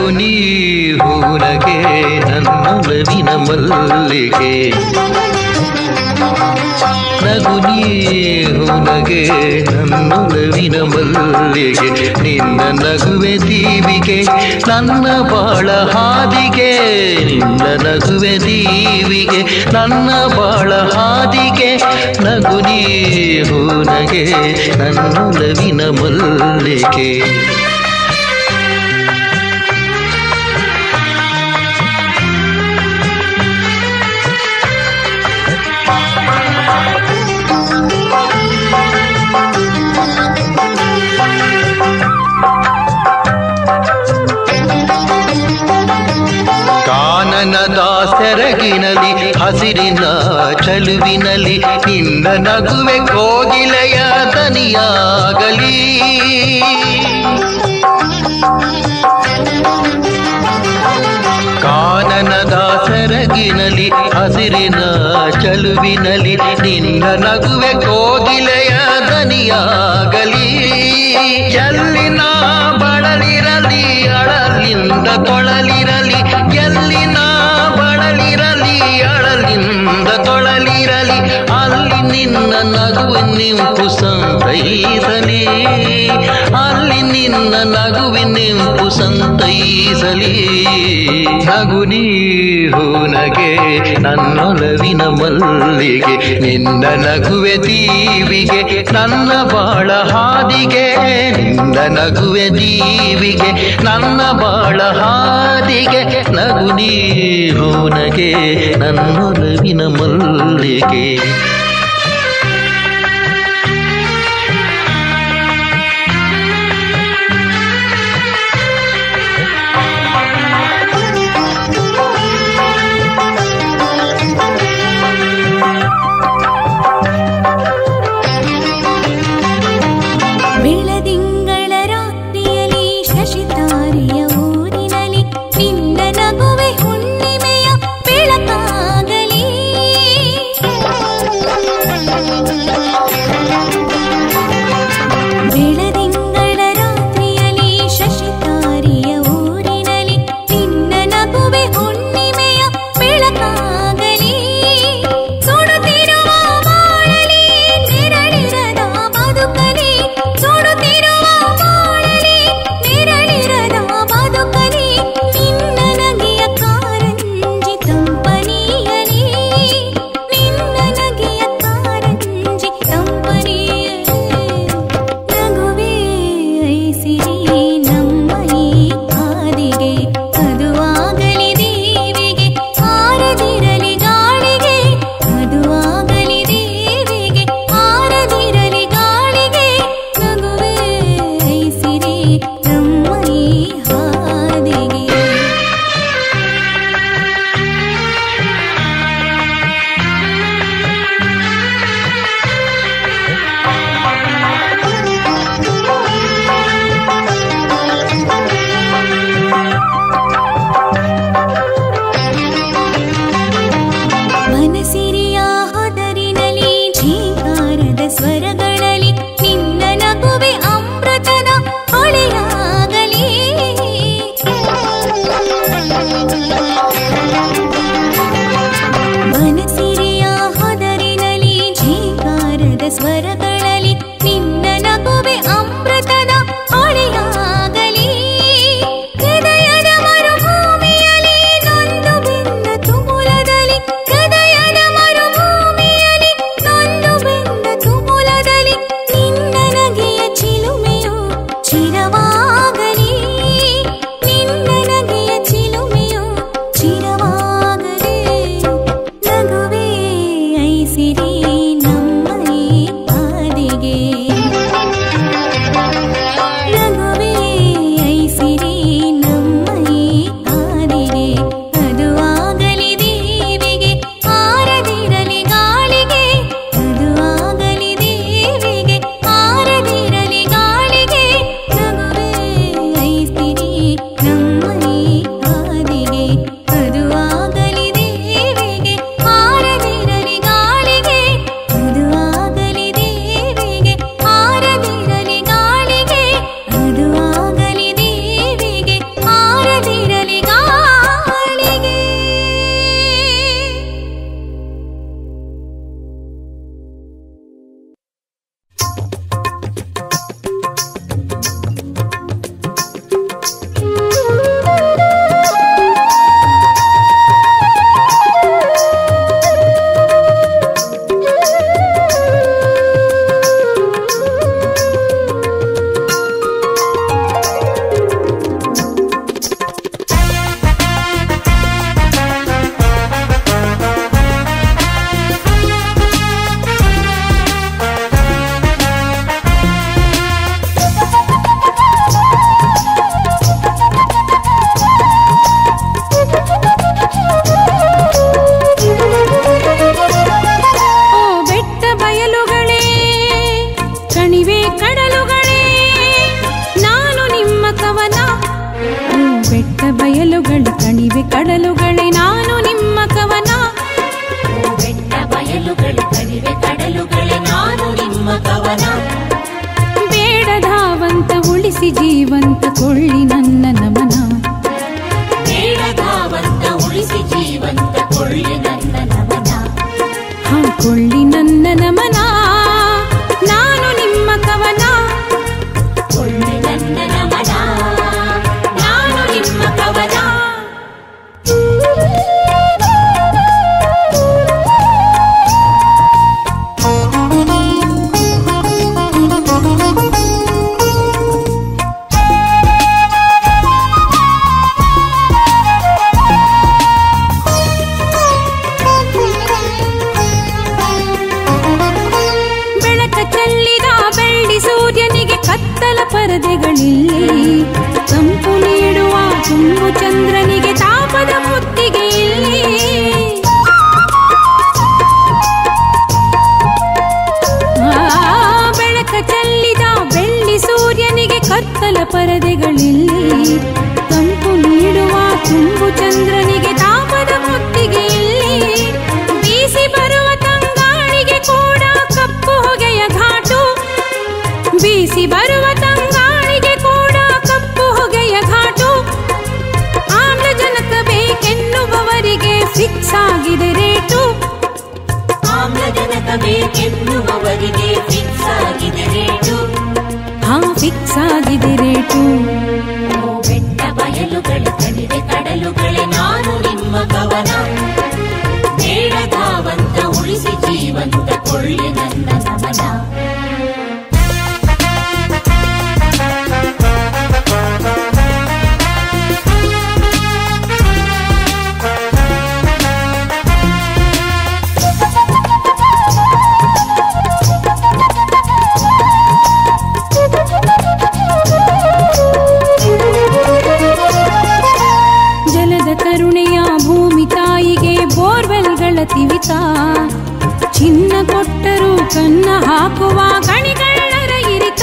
ನಗು ನೀ ಹೂನಗೆ ನನ್ನೊಲವಿನ ಮಲ್ಲಿಗೆ ನಗು ನೀ ಹೂನಗೆ ನನ್ನೊಲವಿನ ಮಲ್ಲಿಗೆ ನಿನ್ನ ನಗುವೆ ದೀವಿಗೆ ನನ್ನ ಬಾಳ ಹಾದಿಗೆ ನಿನ್ನ ನಗುವೆ ದೀವಿಗೆ ನನ್ನ ಬಾಳ ಹಾದಿಗೆ ನಗು ನೀ ಹೂನಗೆ ನನ್ನೊಲವಿನ ಮಲ್ಲಿಗೆ ಕಾನನದ ಸೆರಗಿನಲಿ ಹಸಿರಿನ ಚಲುವಿನಲಿ ನಿನ್ನ ನಗುವೆ ಕೋಗಿಲೆಯ ದನಿಯಾಗಲಿ ಕಾನನದ ಸೆರಗಿನಲಿ ಹಸಿರಿನ ಚಲುವಿನಲಿ ನಿನ್ನ ನಗುವೆ ಕೋಗಿಲೆಯ ದನಿಯಾಗಲಿ ಎಲ್ಲಿನ ಬಳಲಿರಲಿ ಅಳಲಿಂದ ತೊಳಲಿರಲಿ ಎಲ್ಲಿನ ಬಳಲಿರಲಿ ಅಳಲಿಂದ ತೊಳಲಿರಲಿ ಅಲ್ಲಿ ನಿನ್ನ ನಗುವಿನ ನಿಂಪು ಸಂತೈಸಲಿ ಅಲ್ಲಿ ನಿನ್ನ ನಗುವಿನ ನಿಂಪು ಸಂತೈಸಲಿ ನಗು ನೀ ಹೂನಗೆ ನನ್ನೊಲವಿನ ಮಲ್ಲಿಗೆ ನಿನ್ನ ನಗುವೆ ದೀವಿಗೆ ನನ್ನ ಬಾಳ ಹಾದಿಗೆ ನಿನ್ನ ನಗುವೆ ದೀವಿಗೆ ನನ್ನ ಬಾಳ ಹಾದಿಗೆ ನಗು ನೀ ಹೂನಗೆ ನನ್ನೊಲವಿನ ಮಲ್ಲಿಗೆ ಬೆಳದಿಂಗಳ ರಾತ್ರಿಯಲಿ ಶಶಿತಾರೆಯ ಊರಿನಲ್ಲಿ ನಿನ್ನ ನಗುವೆ ಹುಣ್ಣಿಮೆಯ ಬೆಳಕಾಗಲಿ ಬಯಲುಗಳು ಕಣಿವೆ ಕಡಲುಗಳೇ ನಾನು ನಿಮ್ಮ ಕವನ ಬೆಟ್ಟ ಬಯಲುಗಳು ಕಣಿವೆ ಕಡಲುಗಳೇ ನಾನು ನಿಮ್ಮ ಕವನ ಬೇಡಧಾವಂತ ಉಳಿಸಿ ಜೀವಂತ ಕೊಳ್ಳಿ ನನ್ನ ನಮನ ಬೇಡಧಾವಂತ ಉಳಿಸಿ ಜೀವಂತ ಕೊಳ್ಳಿ ನನ್ನ ನಮನ ಹಾಕೊಳ್ಳಿ ನನ್ನ ನಮನ ನಾನು ನಿಮ್ಮ ಕವನ ಕೊಳ್ಳಿ ನನ್ನ ನಮನ ನಾನು ನಿಮ್ಮ ಕವನ ಬೆಳಕ ಚೆಲ್ಲಿದ ಬೆಳ್ಳಿ ಸೂರ್ಯನಿಗೆ ಕತ್ತಲ ಪರದೆಗಳಿಲ್ಲಿ ತಂಪು ನೀಡುವ ತುಂಬು ಚಂದ್ರನಿಗೆ ತಾಪದ ಮುತ್ತಿಗೆ ಇಲ್ಲಿ ಆ, ಬೆಳಕ ಚೆಲ್ಲಿದ ಬೆಳ್ಳಿ ಸೂರ್ಯನಿಗೆ ಕತ್ತಲ ಪರದೆಗಳಿಲ್ಲಿ ತಂಪು ನೀಡುವ ತುಂಬು ಚಂದ್ರನಿಗೆ ತಾಪದ ಮುತ್ತಿಗೆ ಇಲ್ಲಿ ಬೀಸಿ ಬರುವ ತಂಗಾಳಿಗೆ ಕೂಡ ಕಪ್ಪು ಹೊಗೆಯ ಘಾಟು ಬೀಸಿ ಬರುವ ತಂಗಾಳಿಗೆ ಕೂಡ ಕಪ್ಪು ಹೊಗೆಯ ಘಾಟು ಆಮ್ಲಜನಕ ಬೇಕೆನ್ನುವವರಿಗೆ ಫಿಕ್ಸ್ ಆಗಿದೆ ರೇಟು ಆಮ್ಲಜನಕ ಬೇಕೆನ್ನುವವರಿಗೆ ಫಿಕ್ಸ್ ಆಗಿದೆ ರೇಟು ಹಾ ಫಿಕ್ಸ್ ಆಗಿದೆ ರೇಟು ಓ ಬೆಟ್ಟ ಬಯಲುಗಳು ಕಣಿವೆ ಕಡಲುಗಳೇ ನಾನು ನಿಮ್ಮ ಕವನ ಬೇಡಧಾವಂತ ಉಳಿಸಿ ಜೀವಂತ ಕೊಳ್ಳಿ ನನ್ನ ನಮನ ಜಲದ ಕರುಣೆಯ ಭೂಮಿ ತಾಯಿಗೆ ಬೋರ್ವೆಲ್ಗಳ ತಿವಿತ ಚಿನ್ನ ಕೊಟ್ಟರು ಕನ್ನ ಹಾಕುವ ಗಣಿಗಳ್ಳರ ಇರಿತ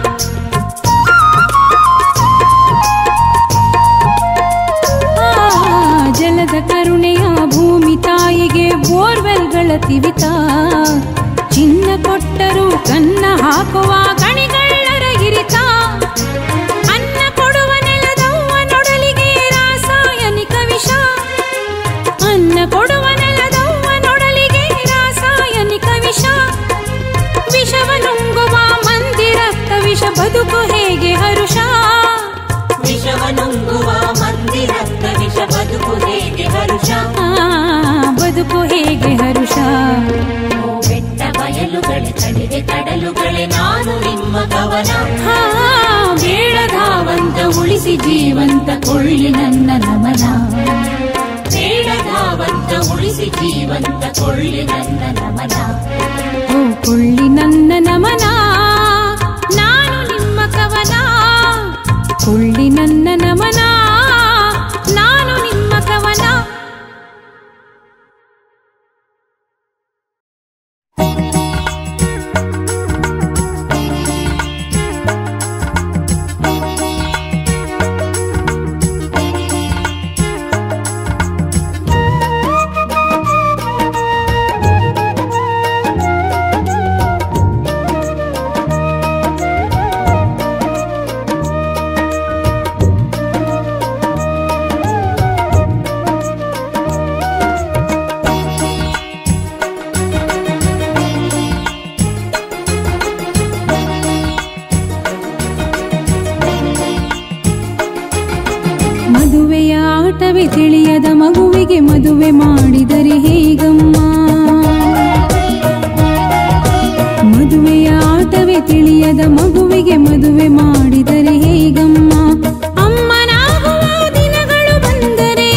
ಆ, ಜಲದ ಕರುಣೆಯ ಭೂಮಿ ತಾಯಿಗೆ ಬೋರ್ವೆಲ್ಗಳ ತಿವಿತ ಚಿನ್ನ ಕೊಟ್ಟರು ಕನ್ನ ಹಾಕುವ ಗಣಿಗಳ್ಳರ ಇರಿತ ಅನ್ನ ಕೊಡುವ ನೆಲದವ್ವ ನೊಡಲಿಗೆ ರಾಸಾಯನಿಕ ವಿಷ ಅನ್ನ ಕೊಡುವ ನೆಲದವ್ವ ನೊಡಲಿಗೆ ರಾಸಾಯನಿಕ ವಿಷ ವಿಷವ ನುಂಗುವ ಮಂದಿರಕ್ತ ವಿಷ ಬದುಕು ಹೇಗೆ ಹರುಷ ವಿಷವ ನುಂಗುವ ಮಂದಿರತ್ತ ವಿಷ ಬದುಕು ಹೇಗೆ ಹರುಷ ಆ, ಬದುಕು ಹೇಗೆ ಹರುಷ ಓ ಬೆಟ್ಟ ಬಯಲುಗಳು ಕಣಿವೆ ಕಡಲುಗಳೇ ನಾನು ನಿಮ್ಮ ಕವನ ಆ, ಬೇಡಧಾವಂತ ಉಳಿಸಿ ಜೀವಂತ ಕೊಳ್ಳಿ ನನ್ನ ನಮನ ಬೇಡಧಾವಂತ ಉಳಿಸಿ ಜೀವಂತ ಕೊಳ್ಳಿ ನನ್ನ ನಮನ ಓ ಕೊಳ್ಳಿ ನನ್ನ ನಮನ ನಾನು ನಿಮ್ಮ ಕವನ ಕೊಳ್ಳಿ ನನ್ನ ನಮನ ನಾನು ನಿಮ್ಮ ಕವನ ಮದುವೆಯ ಆಟವೇ ತಿಳಿಯದ ಮಗುವಿಗೆ ಮದುವೆ ಮಾಡಿದರೆ ಹೇಗಮ್ಮ ಮದುವೆಯ ಆಟವೇ ತಿಳಿಯದ ಮಗುವಿಗೆ ಮದುವೆ ಮಾಡಿದರೆ ಹೇಗಮ್ಮ ಅಮ್ಮನಾಗುವ ದಿನಗಳು ಬಂದರೆ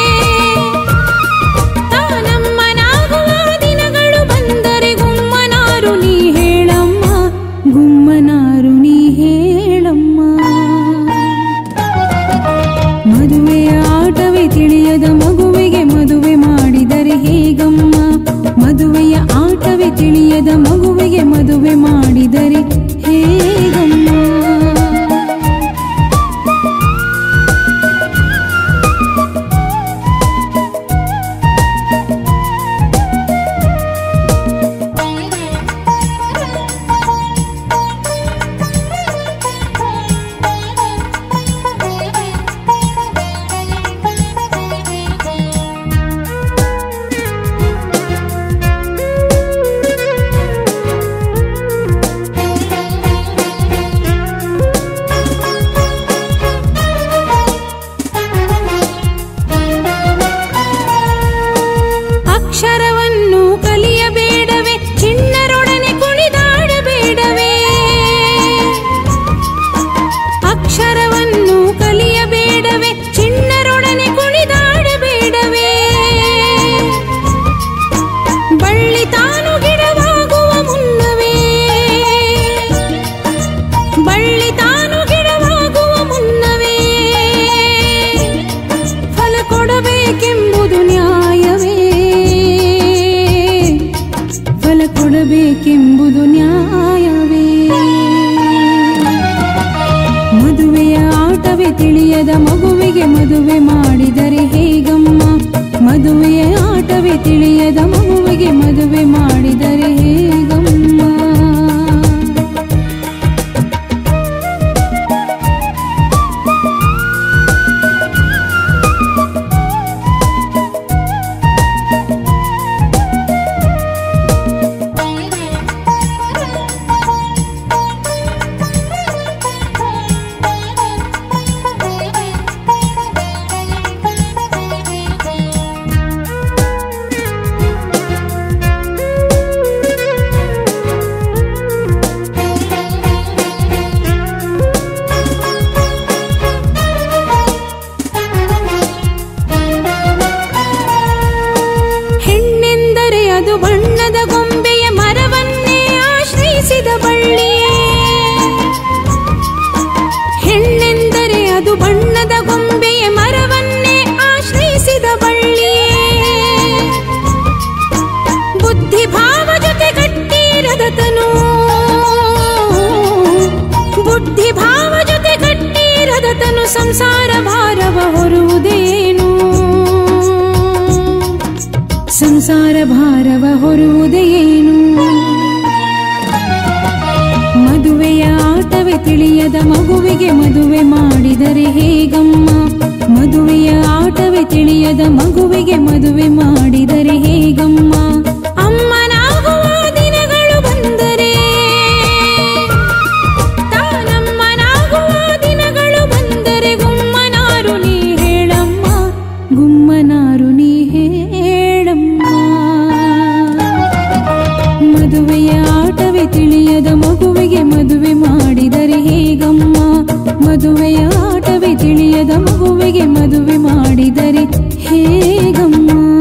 ತಾನಮ್ಮನಾಗುವ ದಿನಗಳು ಬಂದರೆ ಗುಮ್ಮನಾರು ನೀ ಹೇಳಮ್ಮ ಗುಮ್ಮನಾರು ನೀ ಹೇಳಮ್ಮ ಮದುವೆಯ ಆಟವೇ ತಿಳಿಯದ ಮಗುವಿಗೆ ಮದುವೆ ಮಾಡಿದರೆ ಹೇಗಮ್ಮ ಮದುವೆಯ ಆಟವೇ ತಿಳಿಯದ ಮಗುವಿಗೆ ಮದುವೆ ಮಾಡಿದರೆ ಹೇಗಮ್ಮ ಆಟವೇ ತಿಳಿಯದ ಮಗುವಿಗೆ ಮದುವೆ ಮಾಡಿದರೆ ಹೇಗಮ್ಮ ಮದುವೆಯ ಆಟವೇ ತಿಳಿಯದ ಮಗುವಿಗೆ ಮದುವೆ ಮಾಡಿದರೆ ಹೇಗಮ್ಮ ಹೆಣ್ಣೆಂದರೆ ಅದು ಬಣ್ಣದ ಗೊಂಬೆಯ ಮರವನ್ನೇ ಆಶ್ರಯಿಸಿದ ಬಳ್ಳಿ ಹೆಣ್ಣೆಂದರೆ ಅದು ಬಣ್ಣದ ಗೊಂಬೆಯ ಮರವನ್ನೇ ಆಶ್ರಯಿಸಿದ ಬಳ್ಳಿ ಬುದ್ಧಿ ಭಾವ ಜೊತೆ ಗಟ್ಟಿರದ ತನು ಬುದ್ಧಿ ಭಾವ ಜೊತೆ ಗಟ್ಟಿರದ ತನು ಸಂಸಾರ ಭಾರವ ಹೊರುವುದೇನು ಸಂಸಾರ ಭಾರವ ಹೊರುವುದೇನು ಮದುವೆಯ ಆಟವೇ ತಿಳಿಯದ ಮಗುವಿಗೆ ಮದುವೆ ಮಾಡಿದರೆ ಹೇಗಮ್ಮ ಮದುವೆಯ ಆಟವೇ ತಿಳಿಯದ ಮಗುವಿಗೆ ಮದುವೆ ಮಾಡಿದರೆ ಹೇಗಮ್ಮ ಅಮ್ಮನಾಗುವ ದಿನಗಳು ಬಂದರೆ ತಾನಮ್ಮನಾಗುವ ದಿನಗಳು ಬಂದರೆ ಗುಮ್ಮನಾರು ನೀ ಹೇಳಮ್ಮ ಗುಮ್ಮನಾರು ನೀ ಹೇಳಮ್ಮ ಮದುವೆಯ ಆಟವೇ ತಿಳಿಯದ ಮಗುವಿಗೆ ಮದುವೆ ಮಾಡಿದರೆ ಹೇಗಮ್ಮ ಮದುವೆಯ ಆಟವೇ ತಿಳಿಯದ ಮಗುವಿಗೆ ಮದುವೆ ಮಾಡಿದರೆ ಹೇಗಮ್ಮ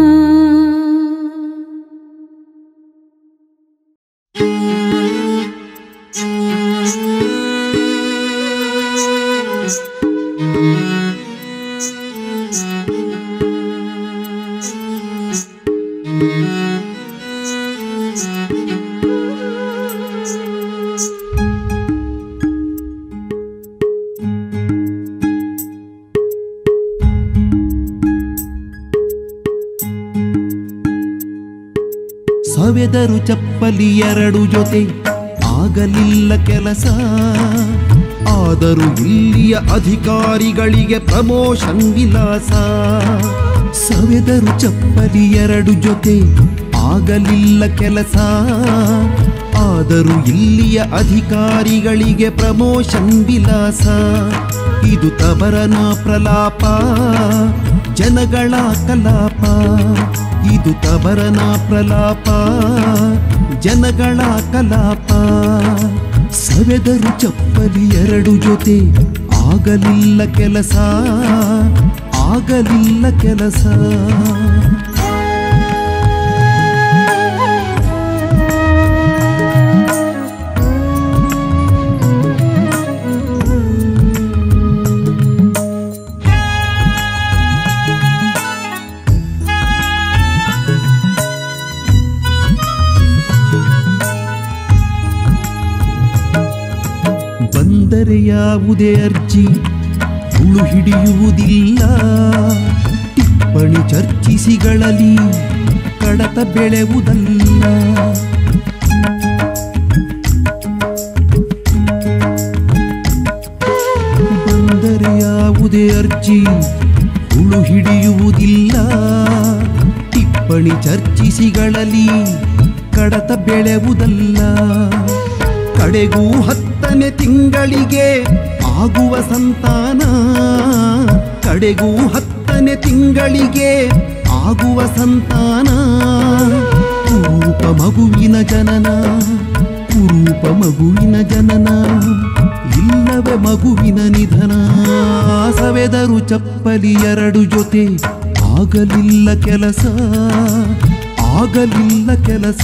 ಸವೆದರು ಚಪ್ಪಲಿ ಎರಡು ಜೊತೆ ಆಗಲಿಲ್ಲ ಕೆಲಸ ಆದರೂ ಇಲ್ಲಿಯ ಅಧಿಕಾರಿಗಳಿಗೆ ಪ್ರಮೋಷನ್ ವಿಲಾಸ ಸವೆದರು ಚಪ್ಪಲಿ ಎರಡು ಜೊತೆ ಆಗಲಿಲ್ಲ ಕೆಲಸ ಆದರೂ ಇಲ್ಲಿಯ ಅಧಿಕಾರಿಗಳಿಗೆ ಪ್ರಮೋಷನ್ ವಿಲಾಸ ಇದು ತಬರನ ಪ್ರಲಾಪ ಜನಗಳ ಕಲಾಪ ಇದು ತಬರನ ಪ್ರಲಾಪ ಜನಗಳ ಕಲಾಪ ಸವೆದರು ಚಪ್ಪಲಿ ಎರಡು ಜೊತೆ ಆಗಲಿಲ್ಲ ಕೆಲಸ ಆಗಲಿಲ್ಲ ಕೆಲಸ ಬಂದರೆ ಯಾವುದೇ ಅರ್ಜಿ ಹುಳು ಹಿಡಿಯುವುದಿಲ್ಲ ಟಿಪ್ಪಣಿ ಚರ್ಚಿಸಿಗಳಲ್ಲಿ ಕಡತ ಬೆಳೆಯುವುದಲ್ಲ ಬಂದರೆ ಯಾವುದೇ ಅರ್ಜಿ ಹುಳು ಹಿಡಿಯುವುದಿಲ್ಲ ಟಿಪ್ಪಣಿ ಚರ್ಚಿಸಿಗಳಲ್ಲಿ ಕಡತ ಬೆಳೆಯುವುದಲ್ಲ ಕಡೆಗೂ ಹತ್ತನೇ ತಿಂಗಳಿಗೆ ಆಗುವ ಸಂತಾನ ಕಡೆಗೂ ಹತ್ತನೇ ತಿಂಗಳಿಗೆ ಆಗುವ ಸಂತಾನ ಕುರೂಪ ಮಗುವಿನ ಜನನ ಕುರೂಪ ಮಗುವಿನ ಜನನ ಇಲ್ಲವೇ ಮಗುವಿನ ನಿಧನ ಸವೆದರು ಚಪ್ಪಲಿ ಎರಡು ಜೊತೆ ಆಗಲಿಲ್ಲ ಕೆಲಸ ಆಗಲಿಲ್ಲ ಕೆಲಸ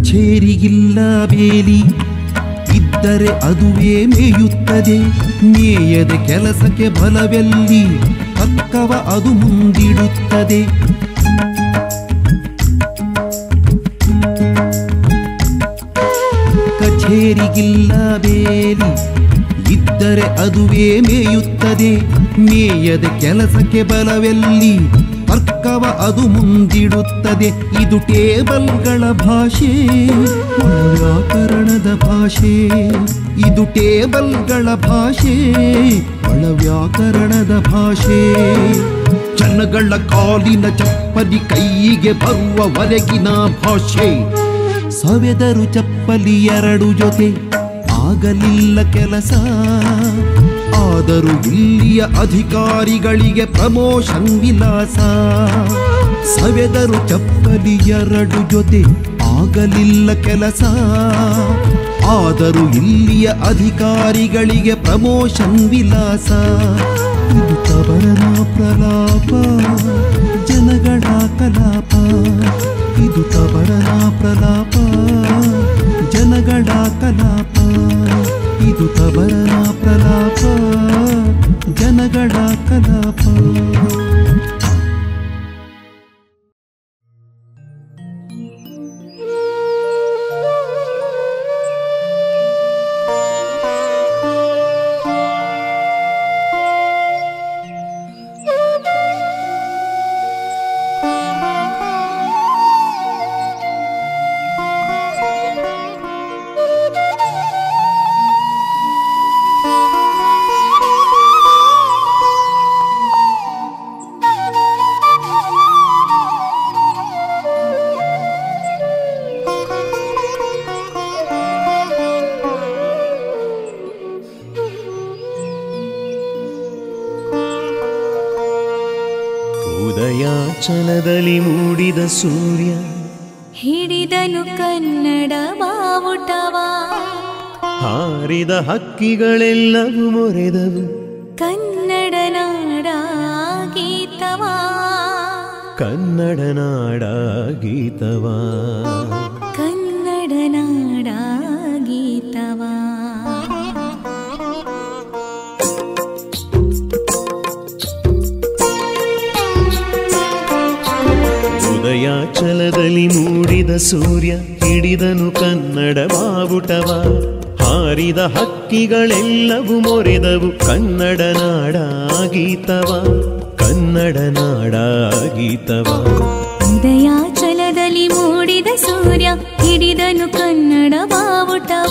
ಕಚೇರಿಗಿಲ್ಲ ಬೇಲಿ ಇದ್ದರೆ ಅದುವೇ ಮೇಯುತ್ತದೆ ಮೇಯದ ಕೆಲಸಕ್ಕೆ ಬಲವೆಲ್ಲಿ ತಕ್ಕವ ಅದು ಮುಂದಿಡುತ್ತದೆ ಕಚೇರಿಗಿಲ್ಲ ಬೇಲಿ ಇದ್ದರೆ ಅದುವೇ ಮೇಯುತ್ತದೆ ಮೇಯದ ಕೆಲಸಕ್ಕೆ ಬಲವೆಲ್ಲಿ ತರ್ಕವ ಅದು ಮುಂದಿಡುತ್ತದೆ ಇದು ಟೇಬಲ್ಗಳ ಭಾಷೆ ಒಳ ವ್ಯಾಕರಣದ ಭಾಷೆ ಇದು ಟೇಬಲ್ಗಳ ಭಾಷೆ ಒಳ ವ್ಯಾಕರಣದ ಭಾಷೆ ಜನಗಳ ಕಾಲಿನ ಚಪ್ಪಲಿ ಕೈಗೆ ಬರುವವರೆಗಿನ ಭಾಷೆ ಸವೆದರು ಚಪ್ಪಲಿ ಎರಡು ಜೊತೆ ಆಗಲಿಲ್ಲ ಕೆಲಸ ಆದರೂ ಇಲ್ಲಿಯ ಅಧಿಕಾರಿಗಳಿಗೆ ಪ್ರಮೋಷನ್ ವಿಲಾಸ ಸವೆದರು ಚಪ್ಪಲಿ ಎರಡು ಜೊತೆ ಆಗಲಿಲ್ಲ ಕೆಲಸ ಆದರೂ ಇಲ್ಲಿಯ ಅಧಿಕಾರಿಗಳಿಗೆ ಪ್ರಮೋಷನ್ ವಿಲಾಸ ಇದು ತವರನ ಪ್ರಲಾಪ ಜನಗಳ ಕಲಾಪ ಇದು ತವರನ ಪ್ರಲಾಪ ಜನಗಳ ಕಲಾಪ ಇದು ತವರನ ಪ್ರಲಾಪ ಜನಗಳ ಕಲಾಪ ಉದಯಾಚಲದಲ್ಲಿ ಮೂಡಿದ ಸೂರ್ಯ ಹಿಡಿದನು ಕನ್ನಡ ಬಾವುಟವ ಹಾರಿದ ಹಕ್ಕಿಗಳೆಲ್ಲವೂ ಮೊರೆದವು ಕನ್ನಡ ನಾಡ ಗೀತವ ಕನ್ನಡ ನಾಡ ಗೀತವಾ ಕನ್ನಡ ನಾಡ ಗೀತವ ಉದಯಾಚಲದಲ್ಲಿ ಮೂಡಿದ ಸೂರ್ಯ ಹಿಡಿದನು ಕನ್ನಡ ಬಾವುಟವ ಹಾರಿದ ಹಕ್ಕಿಗಳೆಲ್ಲವೂ ಮೊರೆದವು ಕನ್ನಡ ನಾಡ ಗೀತವ ಕನ್ನಡ ನಾಡ ಗೀತವ ಉದಯಾಚಲದಲ್ಲಿ ಮೂಡಿದ ಸೂರ್ಯ ಹಿಡಿದನು ಕನ್ನಡ ಬಾವುಟವ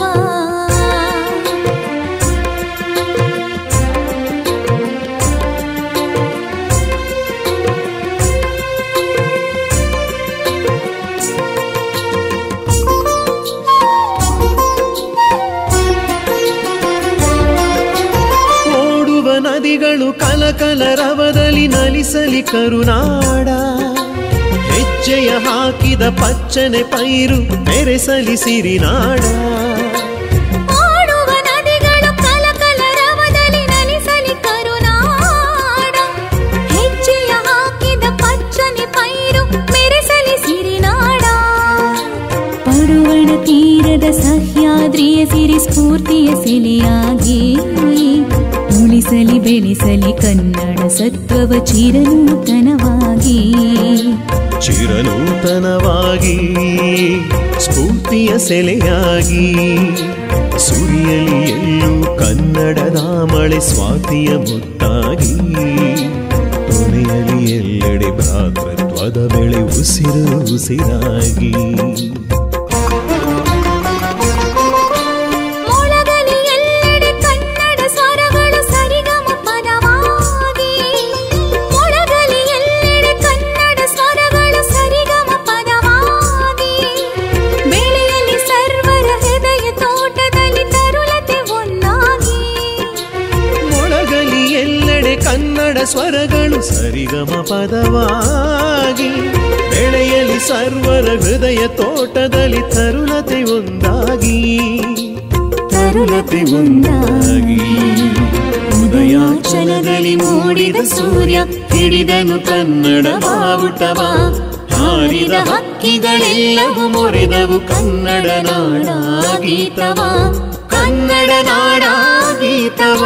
ಓಡುವ ನದಿಗಳು ಕಲಕಲ ರವದಲ್ಲಿ ನಲಿಸಲಿ ಕರುನಾಡ ಹೆಜ್ಜೆಯ ಹಾಕಿದ ಪಚ್ಚನೆ ಪೈರು ಮೆರೆಸಲಿ ಸಿರಿನಾಡ ಓಡುವ ನದಿಗಳು ಕಲಕಲ ರವದಲ್ಲಿ ನಲಿಸಲಿ ಕರುನಾಡ ಹೆಜ್ಜೆಯ ಹಾಕಿದ ಪಚ್ಚನೆ ಪೈರು ಮೆರೆಸಲಿ ಸಿರಿನಾಡ ಪಡುವಣ ತೀರದ ಸಹ್ಯಾದ್ರಿಯ ಸಿರಿ ಸ್ಫೂರ್ತಿಯ ಸೆಲೆಯಾಗಿ ಉಳಿಸಲಿ ಬೆಳೆಸಲಿ ಕನ್ನಡ ಸತ್ವವ ಚಿರನೂತನವಾಗಿ ಚಿರನೂತನವಾಗಿ ಸ್ಫೂರ್ತಿಯ ಸೆಲೆಯಾಗಿ ಸುರಿಯಲಿ ಎಲ್ಲೂ ಕನ್ನಡದ ಮಳೆ ಸ್ವಾತಿಯ ಮುತ್ತಾಗಿ ತೊನೆಯಲಿ ಎಲ್ಲೆಡೆ ಭ್ರಾತೃತ್ವದ ಬೆಳೆ ಉಸಿರು ಉಸಿರಾಗಿ ಮೊಳಗಲಿ ಎಲ್ಲೆಡೆ ಕನ್ನಡ ಸ್ವರಗಳು ಸರಿಗಮ ಪದವಾಗಿ ಮೊಳಗಲಿ ಎಲ್ಲೆಡೆ ಕನ್ನಡ ಸ್ವರಗಳು ಸರಿಗಮ ಪದವಾಗಿ ಬೆಳೆಯಲಿ ಸರ್ವರ ಹೃದಯ ತೋಟದಲ್ಲಿ ತರುಲತೆ ಒಂದಾಗಿ ಮೊಳಗಲಿ ಎಲ್ಲೆಡೆ ಕನ್ನಡ ಸ್ವರಗಳು ಸರಿಗಮ ಪದವಾಗಿ ಬೆಳೆಯಲಿ ಸರ್ವರ ಹೃದಯ ತೋಟದಲ್ಲಿ ತರುಣತೆ ಒಂದಾಗಿ ತರುಣತೆ ಒಂದಾಗಿ ಉದಯಾಚಲದಲ್ಲಿ ಮೂಡಿದ ಸೂರ್ಯ ಹಿಡಿದನು ಕನ್ನಡ ಬಾವುಟವ ಹಾರಿದ ಹಕ್ಕಿಗಳೆಲ್ಲವೂ ಮೊರೆದವು ಕನ್ನಡ ನಾಡ ಗೀತವ ಕನ್ನಡ ನಾಡ ಗೀತವ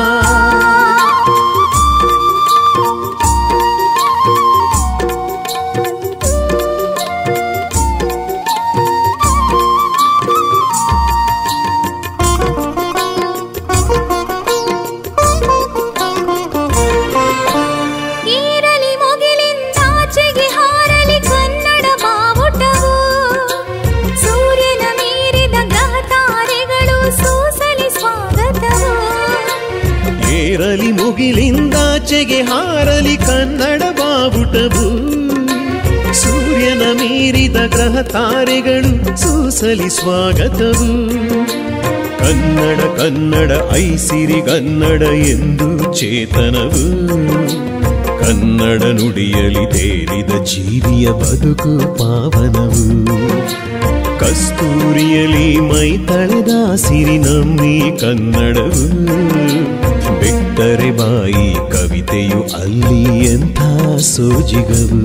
ಈರಲಿ ಮುಗಿಲಿಂದಾಚೆಗೆ ಹಾರಲಿ ಕನ್ನಡ ಬಾವುಟವು ಸೂರ್ಯನ ಮೀರಿದ ಗ್ರಹ ತಾರೆಗಳು ಸೂಸಲಿ ಸ್ವಾಗತವು ಏರಲಿ ಮುಗಿಲಿಂದಾಚೆಗೆ ಹಾರಲಿ ಕನ್ನಡ ಬಾವುಟವು ಸೂರ್ಯನ ಮೀರಿದ ಗ್ರಹ ತಾರೆಗಳು ಸೂಸಲಿ ಸ್ವಾಗತವು ಕನ್ನಡ ಕನ್ನಡ ಐಸಿರಿ ಕನ್ನಡ ಎಂದು ಚೇತನವು ಕನ್ನಡ ನುಡಿಯಲಿ ತೇರಿದ ಜೀವಿಯ ಬದುಕು ಪಾವನವು ಕಸ್ತೂರಿಯಲಿ ಮೈ ತಳೆದ ಸಿರಿ ನಮ್ಮಿ ಕನ್ನಡವು ಬಿಟ್ಟರೆ ಬಾಯಿ ಕವಿತೆಯು ಅಲ್ಲಿ ಎಂಥ ಸೋಜಿಗವು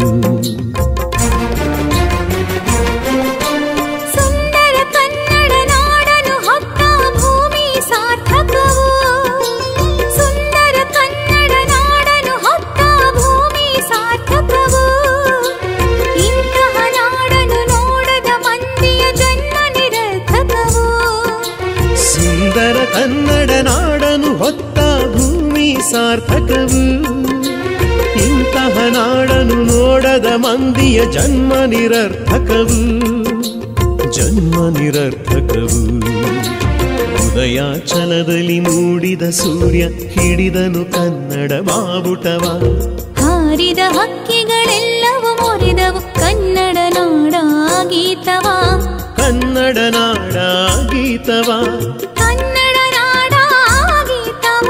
ಸುಂದರ ಕನ್ನಡ ನಾಡನು ಹೊತ್ತ ಭೂಮಿ ಸಾರ್ಥಕವು ಸುಂದರ ಕನ್ನಡ ನಾಡನು ಹೊತ್ತ ಭೂಮಿ ಸಾರ್ಥಕವು ಇಂತಹ ನಾಡನು ನೋಡದ ಮಂದಿಯ ಜನ್ಮ ನಿರರ್ಥಕವು ಸುಂದರ ಕನ್ನಡ ನಾಡನು ಹೊತ್ತ ಭೂಮಿ ಸಾರ್ಥಕವು ಇಂತಹ ನಾಡನು ನೋಡದ ಮಂದಿಯ ಜನ್ಮ ನಿರರ್ಥಕವು ಜನ್ಮ ನಿರರ್ಥಕವು ಉದಯಾಚಲದಲ್ಲಿ ಮೂಡಿದ ಸೂರ್ಯ ಹಿಡಿದನು ಕನ್ನಡ ಬಾವುಟವ ಹಾರಿದ ಹಕ್ಕಿಗಳೆಲ್ಲವೂ ಮೊರೆದವು ಕನ್ನಡ ನಾಡ ಗೀತವ ಕನ್ನಡ ನಾಡ ಗೀತವ ಕನ್ನಡ ನಾಡ ಗೀತವ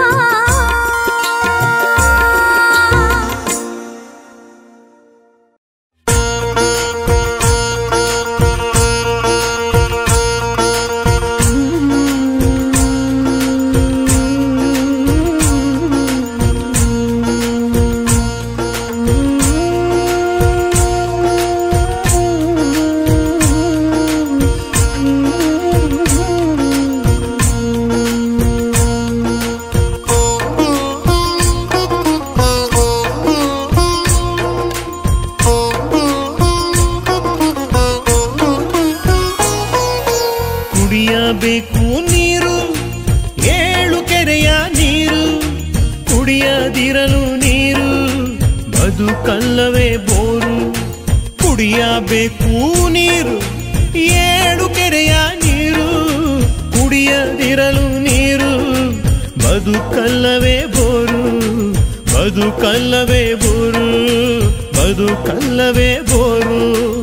ಕುಡಿಯಬೇಕು ನೀರು ಏಳು ಕೆರೆಯ ನೀರು ಕುಡಿಯದಿರಲು ನೀರು ಬದುಕಲ್ಲವೇ ಬೋರು ಕುಡಿಯಬೇಕು ನೀರು ಏಳು ಕೆರೆಯ ನೀರು ಕುಡಿಯದಿರಲು ನೀರು ಬದುಕಲ್ಲವೇ ಬೋರು ಬದುಕಲ್ಲವೇ ಬೋರು ಬದುಕಲ್ಲವೇ ಬೋರು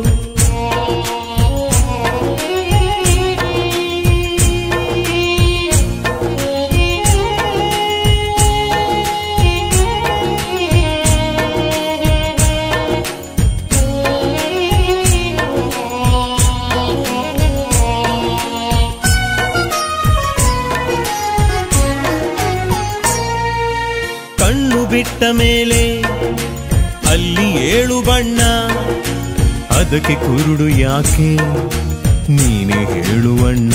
ಕಣ್ಣು ಬಿಟ್ಟ ಮೇಲೆ ಅಲ್ಲಿ ಏಳು ಬಣ್ಣ ಅದಕ್ಕೆ ಕುರುಡು ಯಾಕೆ ನೀನೇ ಹೇಳುವಣ್ಣ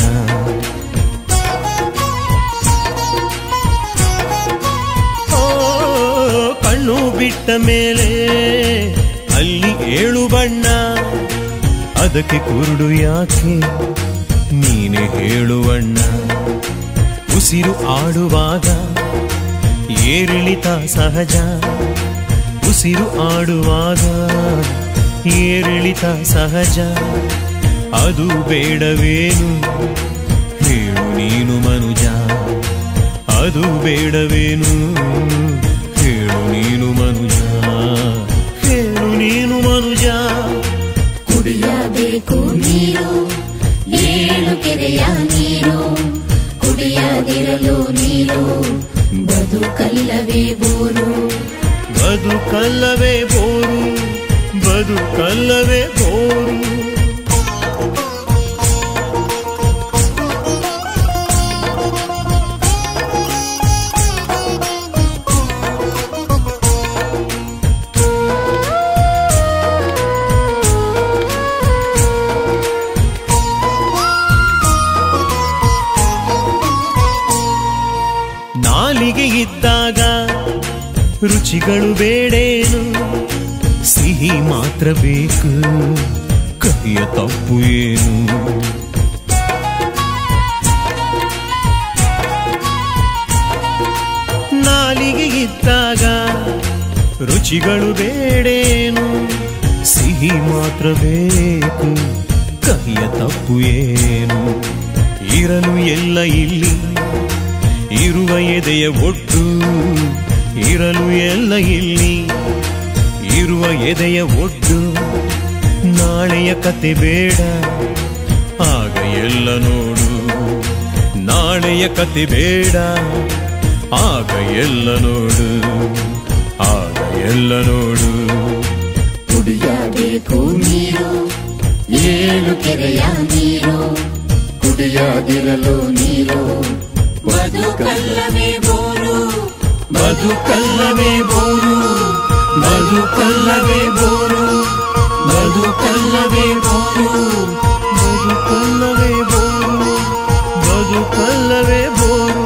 ಓ, ಕಣ್ಣು ಬಿಟ್ಟ ಮೇಲೆ ಅಲ್ಲಿ ಏಳು ಬಣ್ಣ ಅದಕ್ಕೆ ಕುರುಡು ಯಾಕೆ ನೀನೇ ಹೇಳುವಣ್ಣ ಉಸಿರು ಆಡುವಾಗ ಏರಿಳಿತ ಸಹಜ ಉಸಿರು ಆಡುವಾಗ ಏರಿಳಿತ ಸಹಜ ಅದು ಬೇಡವೇನು ಹೇಳು ನೀನು ಮನುಜ ಅದು ಬೇಡವೇನು ಹೇಳು ನೀನು ಮನುಜ ಹೇಳು ನೀನು ಮನುಜ ಕುಡಿಯಬೇಕು ನೀರು ಏಳು ಕೆರೆಯ ನೀರು ಕುಡಿಯದಿರಲು ನೀರು ಬದುಕಲ್ಲವೇ ಬೋರು ಬದುಕಲ್ಲವೇ ಬೋರು ಬದುಕಲ್ಲವೇ ಬೋರು ರುಚಿಗಳು ಬೇಡೇನು ಸಿಹಿ ಮಾತ್ರ ಬೇಕು ಕಹಿಯ ತಪ್ಪು ಏನು ನಾಲಿಗೆ ಇದ್ದಾಗ ರುಚಿಗಳು ಬೇಡೇನು ಸಿಹಿ ಮಾತ್ರ ಬೇಕು ಕಹಿಯ ತಪ್ಪು ಏನು ಇರಲು ಎಲ್ಲ ಇಲ್ಲಿ ಇರುವ ಎದೆಯ ಒಟ್ಟು ಇರಲು ಎಲ್ಲ ಇಲ್ಲಿ ಇರುವ ಎದೆಯ ಒಟ್ಟು ನಾಳೆಯ ಕತೆ ಬೇಡ ಆಗ ಎಲ್ಲ ನೋಡು ನಾಳೆಯ ಕತೆ ಬೇಡ ಆಗ ಎಲ್ಲ ನೋಡು ಆಗ ಎಲ್ಲ ನೋಡು ಕುಡಿಯಬೇಕು ನೀರು ಏಳು ಕೆರೆಯ ನೀರು ಕುಡಿಯದಿರಲು ನೀರು ಬದುಕಲ್ಲವೇ ಬೋರು ಬದುಕಲ್ಲವೇ ಬೋರು ಬದುಕಲ್ಲವೇ ಬೋರು ಬದುಕಲ್ಲವೇ ಬೋರು ಬದುಕಲ್ಲವೇ ಬೋರು ಬದುಕಲ್ಲವೇ ಬೋರು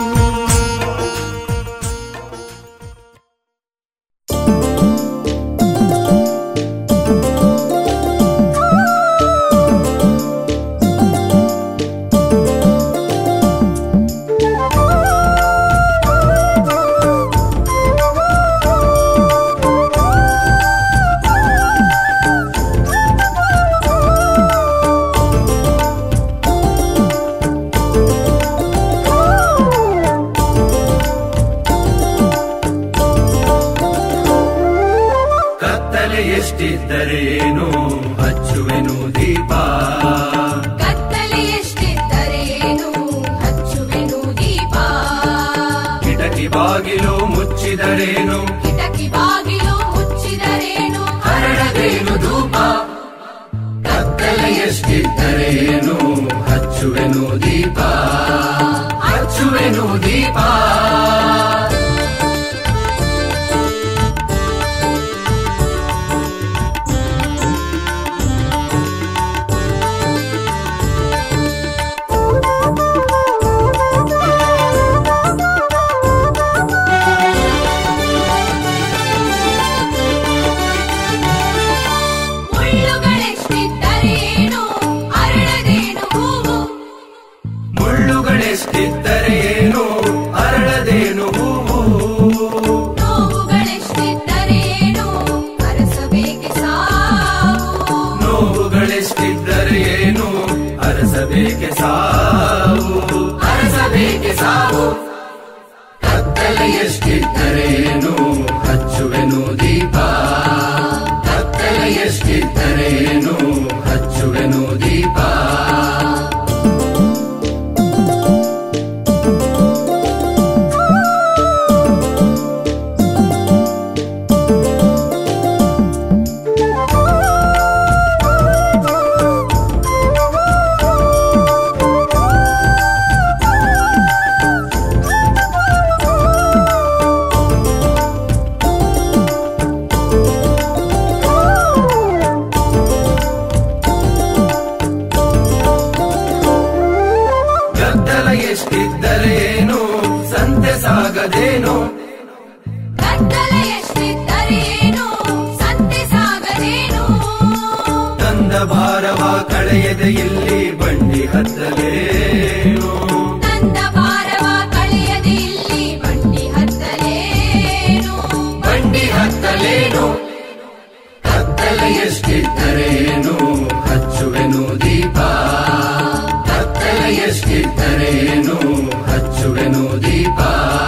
ಕತ್ತಲೆ ಎಷ್ಟಿದ್ದರೆ ಏನು ಹಚ್ಚುವೆನು ದೀಪ ಕತ್ತಲೆ ಎಷ್ಟಿದ್ದರೇನು ಹಚ್ಚುವೆನು ದೀಪ ಕಿಟಕಿ ಬಾಗಿಲು ಮುಚ್ಚಿದರೇನು ಕಿಟಕಿ ಬಾಗಿಲು ಮುಚ್ಚಿದರೇನು ಹರಡದೇನು ಧೂಪ ಕತ್ತಲೆ ಎಷ್ಟಿದ್ದರೆ ಏನು ಹಚ್ಚುವೆನು ದೀಪ ಹಚ್ಚುವೆನು ದೀಪ ಮುಳ್ಳುಗಳೆಷ್ಟಿದ್ದರೇನು ಅರಳದೇನು ಹೂವು ಮುಳ್ಳುಗಳೆಷ್ಟಿದ್ದರೆ ಏನು ಅರಳದೇನು ಹೂವು ನೋವುಗಳೆಷ್ಟಿದ್ದರೇನು ಅರಸಬೇಕೆ ಸಾವು ನೋವುಗಳೆಷ್ಟಿದ್ದರೆ ಏನು ಅರಸಬೇಕೆ ಸಾವು ಅರಸಬೇಕೆ ಸಾವು ಕತ್ತಲೆ ಎಷ್ಟಿದ್ದರೆ ಏನು ಹಚ್ಚುವೆನು ದೀಪ ಕತ್ತಲೆ ಎಷ್ಟಿದ್ದರೆ ಏನು ಹಚ್ಚುವೆನು ದೀಪ ಗದ್ದಲ ಎಷ್ಟಿದ್ದರೆ ಏನು ಸಂತೆ ಸಾಗದೇನು ಕತ್ತಲೆ ಎಷ್ಟಿದ್ದರೇನು ಸಂತೆ ಸಾಗದೇನು ತಂದ ಭಾರವ ಕಳೆಯದೆ ಇಲ್ಲಿ ಬಂಡಿ ಹತ್ತಲೇನು ತಂದ ಭಾರವ ಕಳೆಯದೆ ಇಲ್ಲಿ ಬಂಡಿ ಹತ್ತಲೇನು ಬಂಡಿ ಹತ್ತಲೇನು ಕತ್ತಲೆ ಎಷ್ಟಿದ್ದರೆ ಏನು ಹಚ್ಚುವೆನು ದೀಪ ಕತ್ತಲೆ ಎಷ್ಟಿದ್ದರೆ ಏನು ಹಚ್ಚುವೆನು ದೀಪ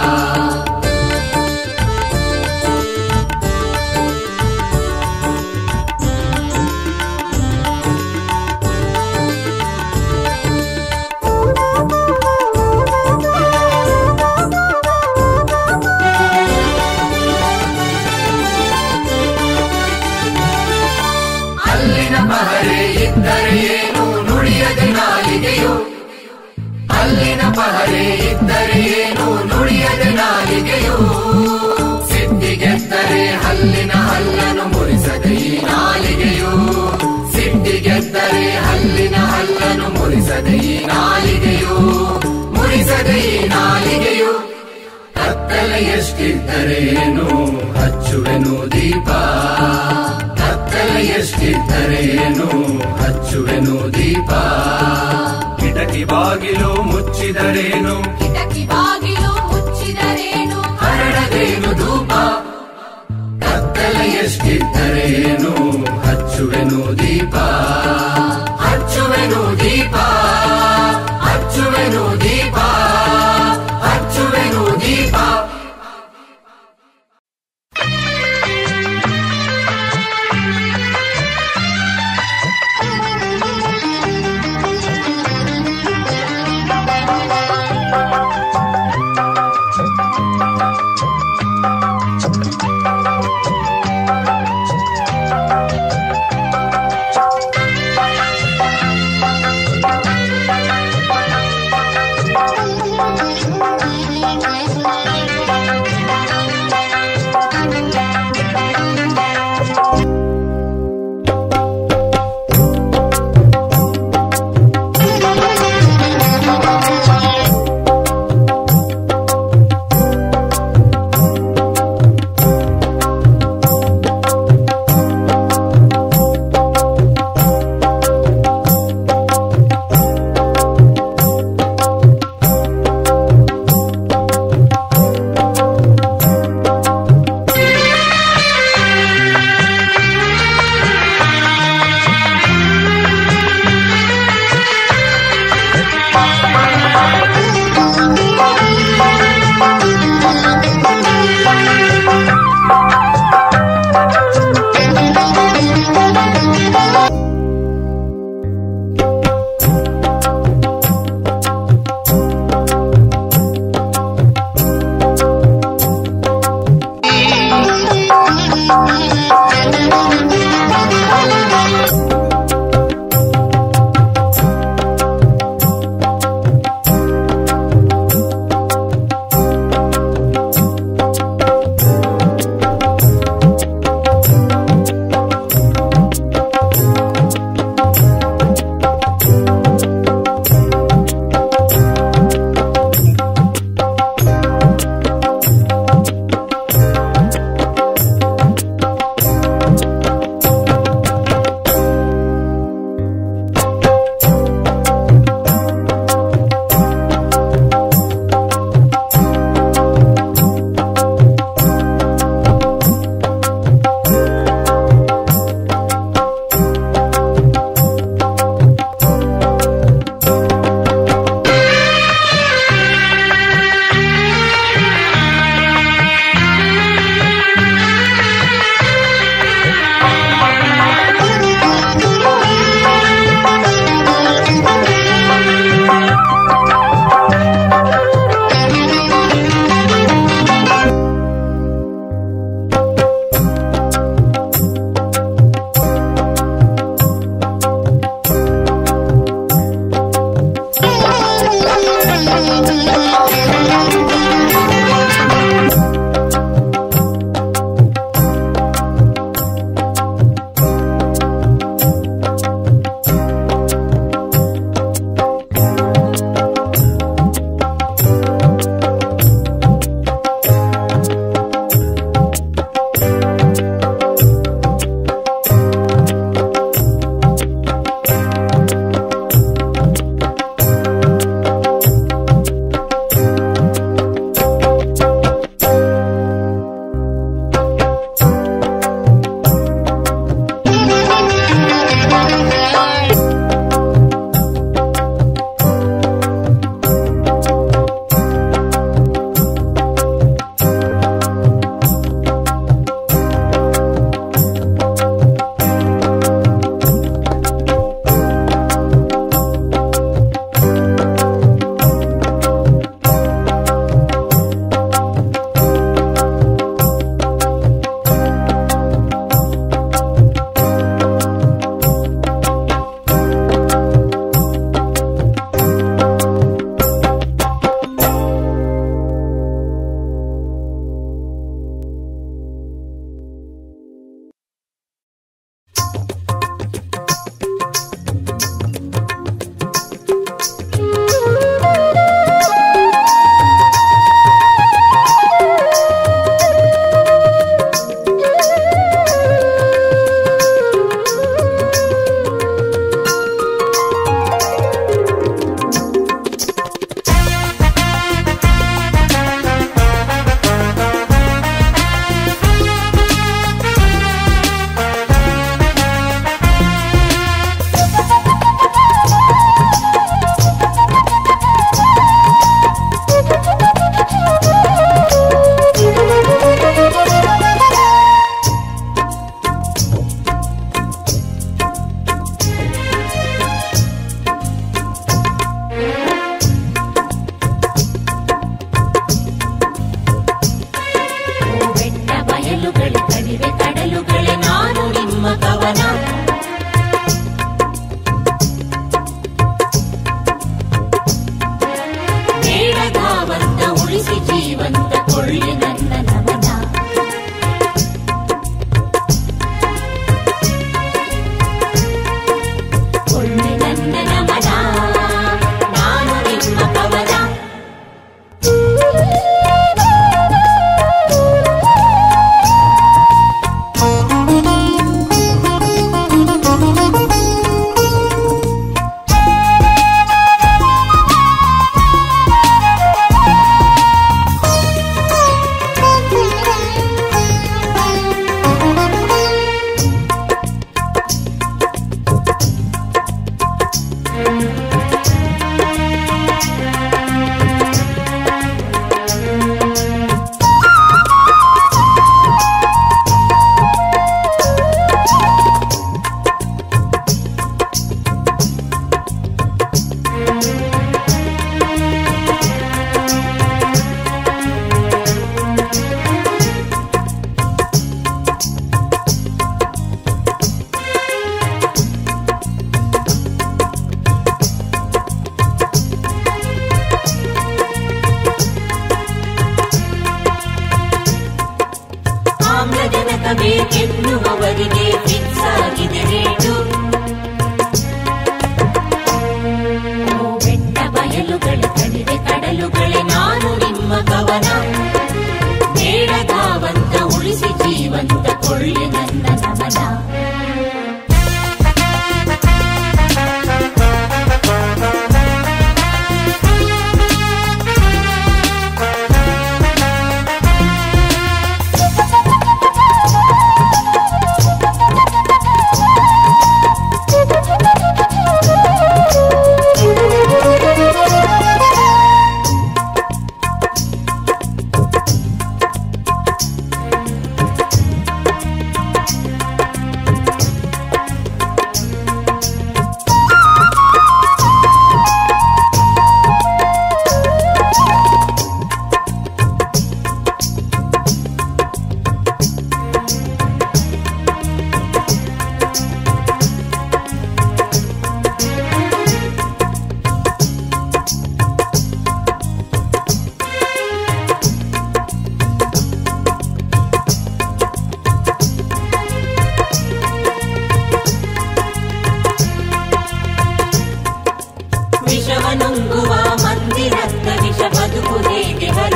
ಅಲ್ಲಿನ ಪಹರೆ ಇದ್ದರೆ ಏನು ನುಡಿಯದೆ ನಾಲಿಗೆಯು ಅಲ್ಲಿನ ಪಹರೆ ಇದ್ದರೆ ಏನು ನುಡಿಯದೆ ನಾಲಿಗೆಯು ಸಿಟ್ಟಿಗೆದ್ದರೆ ಹಲ್ಲಿನ ಹಲ್ಲನು ಮುರಿಸದೆ ಈ ನಾಲಿಗೆಯು ಸಿಟ್ಟಿಗೆದ್ದರೆ ಹಲ್ಲಿನ ಹಲ್ಲನು ಮುರಿಸದೆ ಈ ನಾಲಿಗೆಯು ಮುರಿಸದೆ ಈ ನಾಲಿಗೆಯು ಕತ್ತಲೆ ಎಷ್ಟಿದ್ದರೇನು ಹಚ್ಚುವೆನು ದೀಪ ಕತ್ತಲೆ ಎಷ್ಟಿದ್ದರೇನು ಹಚ್ಚುವೆನು ದೀಪ ಕಿಟಕಿ ಬಾಗಿಲು ಮುಚ್ಚಿದರೇನು ಕಿಟಕಿ ಬಾಗಿಲು ಮುಚ್ಚಿದರೇನು ಹರಡದೇನು ಧೂಪ ಕತ್ತಲೆ ಎಷ್ಟಿದ್ದರೇನು ಹಚ್ಚುವೆನು ದೀಪ ಹಚ್ಚುವೆನು ದೀಪ ಹಚ್ಚುವೆನು ದೀಪ ಹಚ್ಚುವೆನು ದೀಪ ಕಿಟಕಿ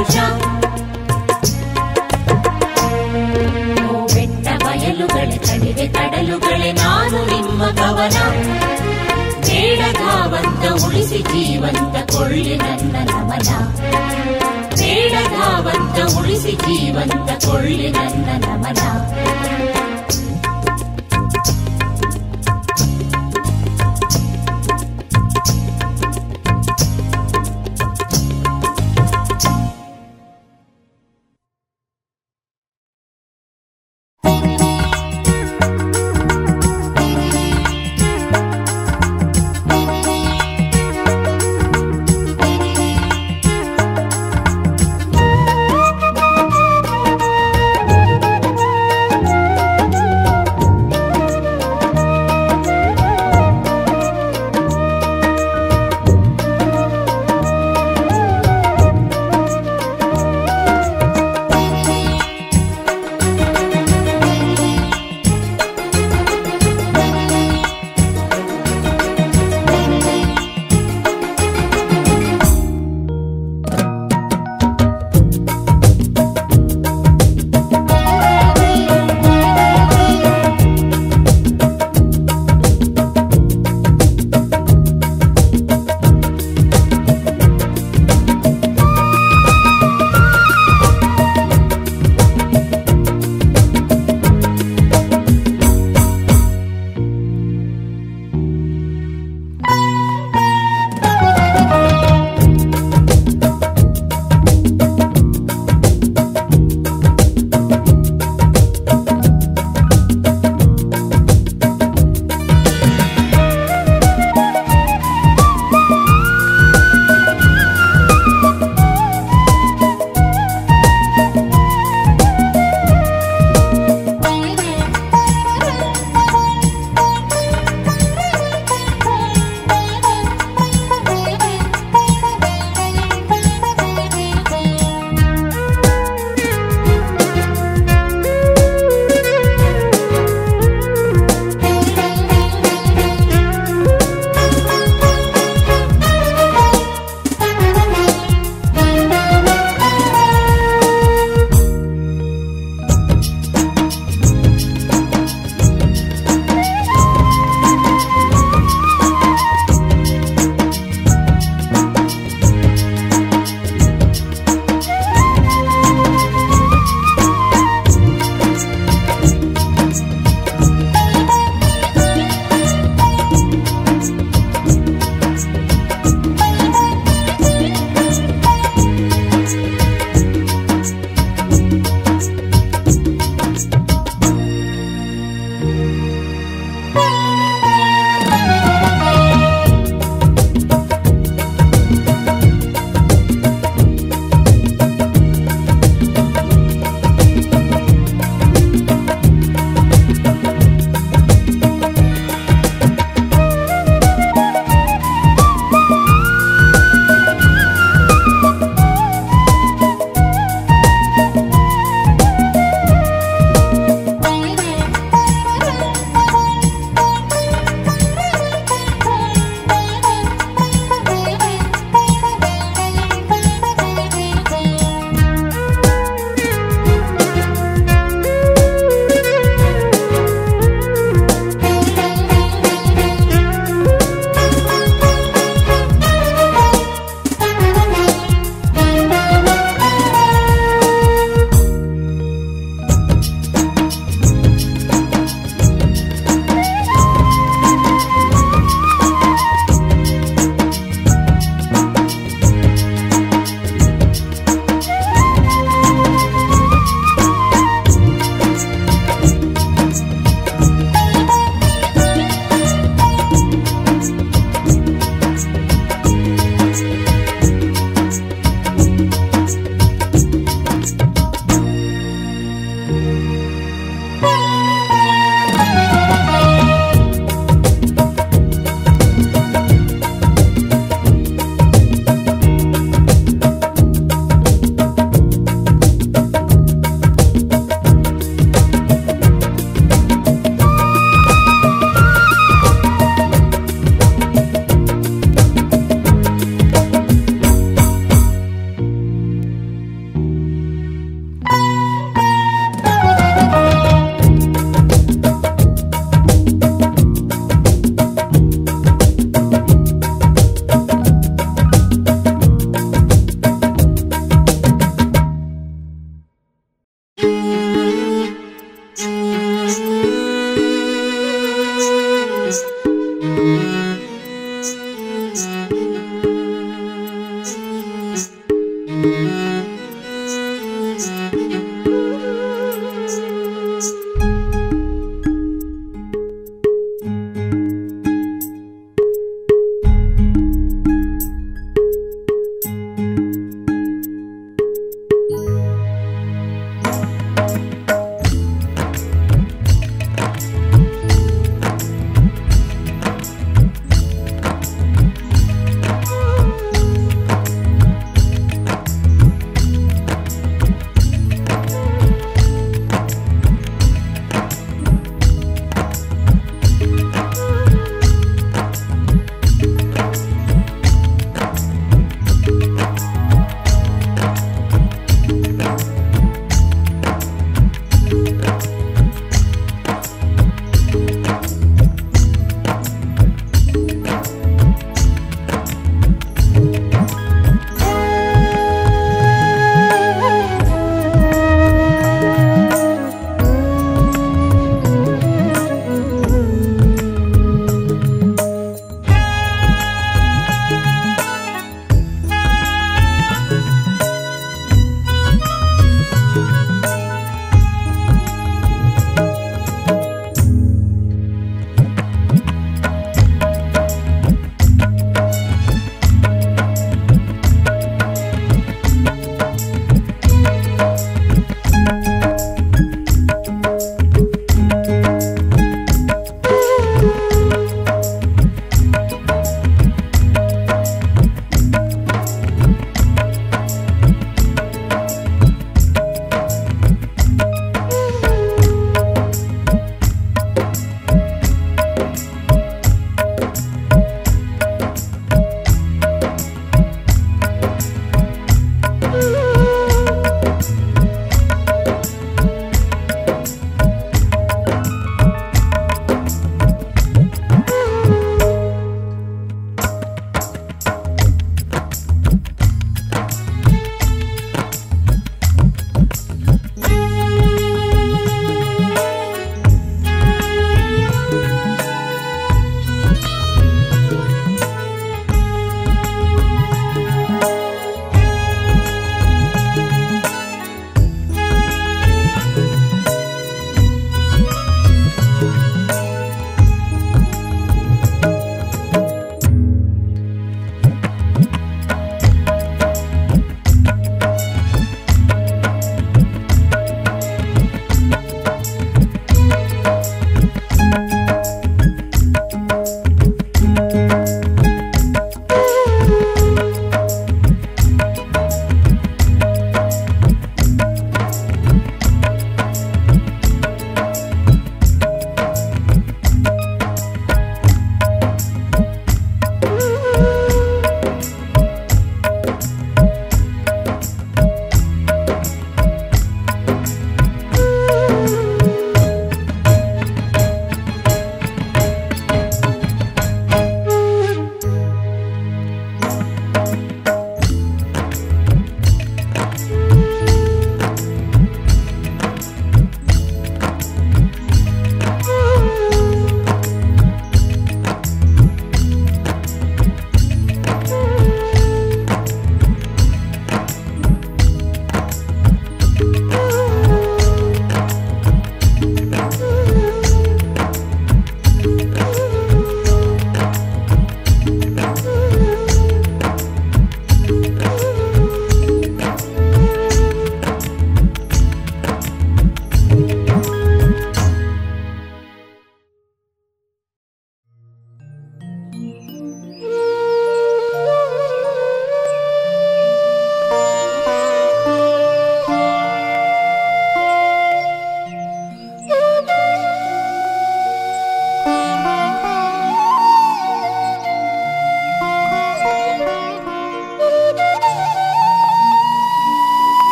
ಹರುಷ ಓ ಬೆಟ್ಟ ಬಯಲುಗಳೇ ಕಣಿವೆ ಕಡಲುಗಳೇ ನಾನು ನಿಮ್ಮ ಕವನ ಬೇಡಧಾವಂತ ಉಳಿಸಿ ಜೀವಂತ ಕೊಳ್ಳಿ ನನ್ನ ನಮನ ಬೇಡಧಾವಂತ ಉಳಿಸಿ ಜೀವಂತ ಕೊಳ್ಳಿ ನನ್ನ ನಮನ